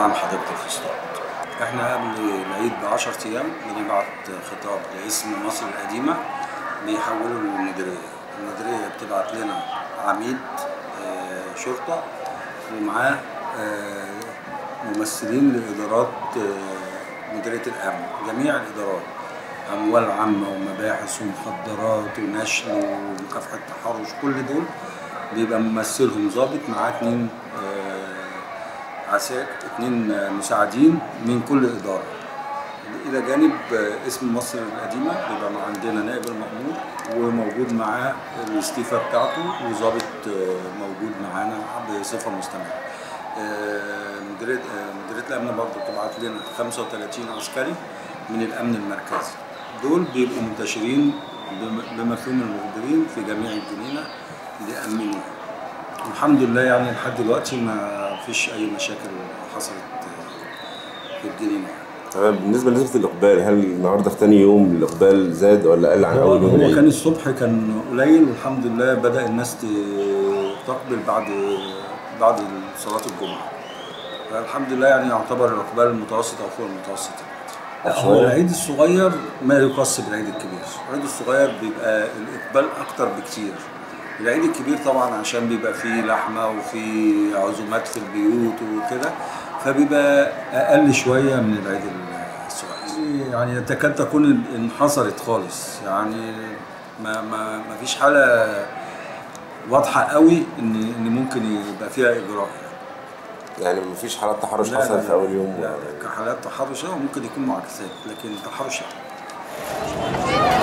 نعم حضرتك في استاد احنا قبل العيد ب 10 ايام بنبعت خطاب لاسم مصر القديمه بيحولوا للمديريه المديريه بتبعت لنا عميد آه، شرطه ومعاه آه، ممثلين لادارات آه، مديريه الامن جميع الادارات اموال عامه ومباحث ومخدرات ونشل ومكافحه التحرش كل دول بيبقى ممثلهم ضابط معاه اتنين آه، عساكر اتنين آه، مساعدين من كل اداره الى جانب آه، اسم مصر القديمه بيبقى مع عندنا نائب المأمور وموجود معاه الاستيفا بتاعته وظابط آه، موجود معانا بصفه مستمره. آه، مديريه آه، مديريه الامن برضه بتبعت لنا 35 عسكري من الامن المركزي. دول بيبقوا منتشرين بم- بمفهوم المخبرين في جميع الجنينه ليأمنوها. والحمد لله يعني لحد دلوقتي ما فيش اي مشاكل حصلت آه، في الجنينه. تمام بالنسبه لنسبه الاقبال هل النهارده في تاني يوم الاقبال زاد ولا قل عن هو اول يوم هو كان العيد؟ الصبح كان قليل والحمد لله بدا الناس ت- تقبل بعد بعد صلاه الجمعه فالحمد لله يعني يعتبر الاقبال المتوسط او فوق المتوسط لا هو العيد الصغير ما يقاس بالعيد الكبير العيد الصغير بيبقى الاقبال اكتر بكتير العيد الكبير طبعا عشان بيبقى فيه لحمه وفيه عزومات في البيوت وكده فبيبقى اقل شويه من العيد الصغير يعني تكاد تكون انحصرت خالص يعني ما ما ما فيش حاله واضحه قوي ان ان ممكن يبقى فيها اجراء يعني مفيش حالات تحرش لا، حصلت لا، في اول يوم لا لا كحالات تحرش اه ممكن يكون معاكسات لكن تحرش لا